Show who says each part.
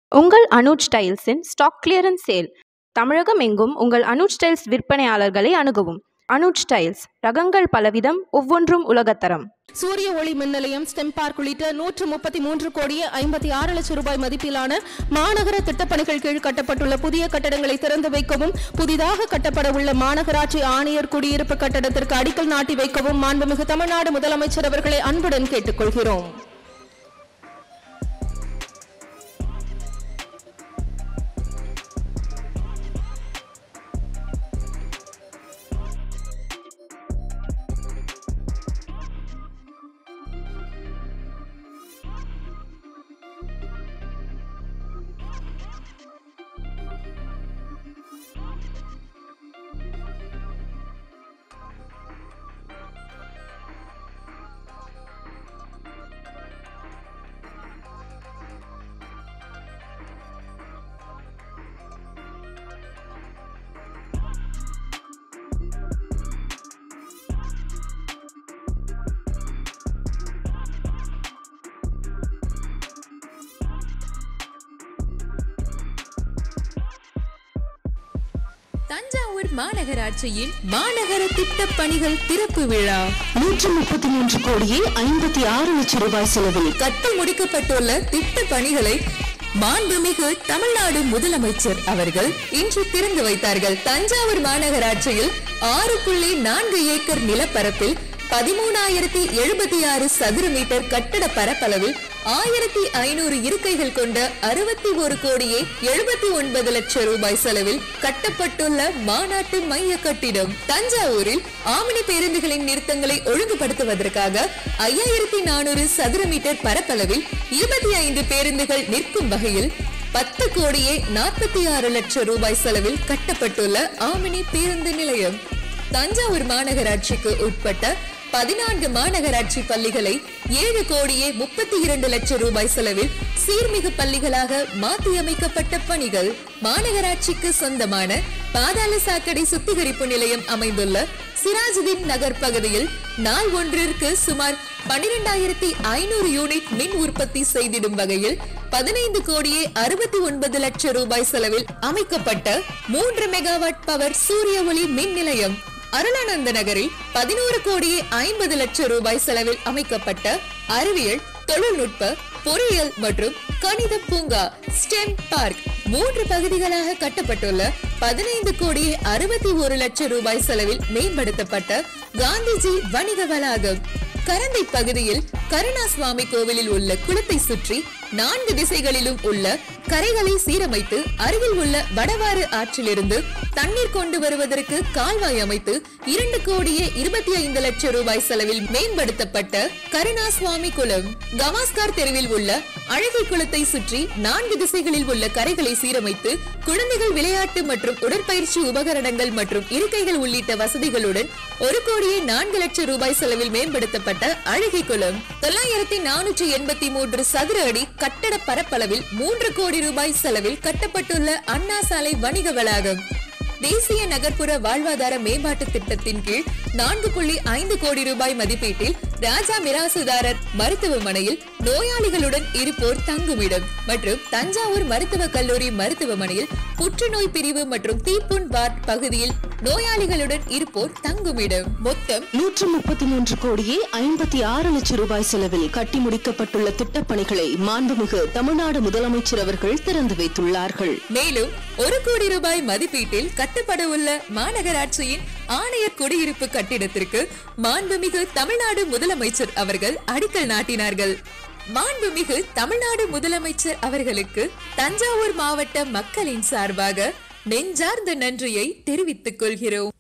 Speaker 1: உங்கள் அனுஜ் ஸ்டைல்ஸின் stock clearance sale Tamilagam எங்கும் உங்கள் அனுஜ் ஸ்டைல்ஸ் விற்பனையாளர்களை அணுகவும் அனுஜ் ஸ்டைல்ஸ் ரகங்கள் பலவிதம் ஒவ்வொன்றும் உலகத்தரம்
Speaker 2: சூரிய ஒளி மின் நிலையம் ஸ்டெம் பார்க் உள்ளிட்ட நூற்று முப்பத்தி மூன்று கோடியே ஐம்பத்தி ஆறு லட்சம் ரூபாய் மதிப்பிலான மாநகர திட்டப்பணிகள் கீழ் கட்டப்பட்டுள்ள புதிய கட்டடங்களை திறந்து வைக்கவும் புதிதாக கட்டப்பட உள்ள மாநகராட்சி ஆணையர் குடியிருப்பு கட்டடத்திற்கு அடிக்கல் நாட்டி வைக்கவும் மாண்புமிகு தமிழ்நாடு முதலமைச்சர் அவர்களை அன்புடன் கேட்டுக்கொள்கிறோம்
Speaker 3: தஞ்சாவூர் மாநகராட்சியின் மாநகர திட்டப் பணிகள் திறப்பு விழா
Speaker 2: நூற்று முப்பத்தி மூன்று கோடியே ஐம்பத்தி ஆறு லட்சம் ரூபாய் செலவில்
Speaker 3: கட்டி முடிக்கப்பட்டுள்ள திட்ட பணிகளை மாண்புமிகு தமிழ்நாடு முதலமைச்சர் அவர்கள் இன்று திறந்து வைத்தார்கள் தஞ்சாவூர் மாநகராட்சியில் ஆறு புள்ளி நான்கு ஏக்கர் நிலப்பரப்பில் பதிமூணாயிரத்தி எழுபத்தி ஆறு சதுர மீட்டர் கட்டட பரப்பளவில் ஆயிரத்தி ஐநூறு இருக்கைகள் கொண்ட அறுபத்தி ஒரு கோடியே எழுபத்தி ஒன்பது லட்சம் ரூபாய் செலவில் கட்டப்பட்டுள்ள மாநாட்டு மைய கட்டிடம் தஞ்சாவூரில் ஆமணி பேருந்துகளின் நிறுத்தங்களை ஒழுங்குபடுத்துவதற்காக ஐயாயிரத்தி நானூறு சதுர மீட்டர் பரப்பளவில் இருபத்தி ஐந்து பேருந்துகள் நிற்கும் வகையில் பத்து கோடியே நாற்பத்தி ஆறு லட்சம் ரூபாய் செலவில் கட்டப்பட்டுள்ள ஆமினி பேருந்து நிலையம் தஞ்சாவூர் மாநகராட்சிக்கு உட்பட்ட பதினான்கு மாநகராட்சி பள்ளிகளை ஏழு கோடியே முப்பத்தி இரண்டு லட்சம் ரூபாய் செலவில் சீர்மிகு பள்ளிகளாக மாற்றியமைக்கப்பட்ட பணிகள் மாநகராட்சிக்கு சொந்தமான பாதாள சாக்கடை சுத்திகரிப்பு நிலையம் அமைந்துள்ள சிராஜுதீன் நகர் பகுதியில் நாள் ஒன்றிற்கு சுமார் பன்னிரெண்டாயிரத்தி ஐநூறு யூனிட் மின் உற்பத்தி செய்திடும் வகையில் பதினைந்து கோடியே அறுபத்தி ஒன்பது லட்சம் ரூபாய் செலவில் அமைக்கப்பட்ட மூன்று மெகாவாட் பவர் சூரிய ஒளி மின் நிலையம் அருளானந்த நகரில் பதினோரு கோடியே ஐம்பது லட்சம் ரூபாய் செலவில் அமைக்கப்பட்ட அறிவியல் தொழில்நுட்ப பொறியியல் மற்றும் கணித பூங்கா ஸ்டெம் பார்க் மூன்று பகுதிகளாக கட்டப்பட்டுள்ள பதினைந்து கோடியே அறுபத்தி ஒரு லட்சம் ரூபாய் செலவில் மேம்படுத்தப்பட்ட காந்திஜி வணிக வளாகம் கரந்தை பகுதியில் கருணாசுவாமி கோவிலில் உள்ள குளத்தை சுற்றி நான்கு திசைகளிலும் உள்ள கரைகளை சீரமைத்து அருகில் உள்ள வடவாறு ஆற்றிலிருந்து தண்ணீர் கொண்டு வருவதற்கு கால்வாய் அமைத்து இரண்டு கோடியே இருபத்தி ஐந்து லட்சம் ரூபாய் செலவில் மேம்படுத்தப்பட்ட கருணாசுவாமி குளம் கவாஸ்கார் தெருவில் உள்ள அழகை குளத்தை சுற்றி நான்கு திசைகளில் உள்ள கரைகளை சீரமைத்து குழந்தைகள் விளையாட்டு மற்றும் உடற்பயிற்சி உபகரணங்கள் மற்றும் இருக்கைகள் உள்ளிட்ட வசதிகளுடன் ஒரு கோடியே நான்கு லட்சம் ரூபாய் செலவில் மேம்படுத்தப்பட்ட அழகை குளம் தொள்ளாயிரத்தி நானூற்றி எண்பத்தி மூன்று சதுர அடி கட்டட பரப்பளவில் மூன்று கோடி ரூபாய் செலவில் கட்டப்பட்டுள்ள அண்ணா சாலை வணிக வளாகம் தேசிய நகர்ப்புற வாழ்வாதார மேம்பாட்டு திட்டத்தின் கீழ் நான்கு புள்ளி ஐந்து கோடி ரூபாய் மதிப்பீட்டில் ராஜா மிராசுதாரர் மருத்துவமனையில் நோயாளிகளுடன் இருப்போர் தங்குமிடம் மற்றும் தஞ்சாவூர் மருத்துவக் கல்லூரி மருத்துவமனையில் புற்றுநோய் பிரிவு மற்றும் தீப்புண் வார்ட் பகுதியில் நோயாளிகளுடன் இருப்போர் தங்குமிடம் மொத்தம்
Speaker 2: நூற்று முப்பத்தி மூன்று கோடியே ஐம்பத்தி ஆறு லட்சம் ரூபாய் செலவில் கட்டி முடிக்கப்பட்டுள்ள திட்டப்பணிகளை மாண்புமிகு தமிழ்நாடு முதலமைச்சர் அவர்கள் திறந்து வைத்துள்ளார்கள்
Speaker 3: மேலும் ஒரு கோடி ரூபாய் மதிப்பீட்டில் கட்டப்பட உள்ள மாநகராட்சியின் ஆணையர் குடியிருப்பு கட்டிடத்திற்கு மாண்புமிகு தமிழ்நாடு முதலமைச்சர் அவர்கள் அடிக்கல் நாட்டினார்கள் மாண்புமிகு தமிழ்நாடு முதலமைச்சர் அவர்களுக்கு தஞ்சாவூர் மாவட்ட மக்களின் சார்பாக நெஞ்சார்ந்த நன்றியை தெரிவித்துக் கொள்கிறோம்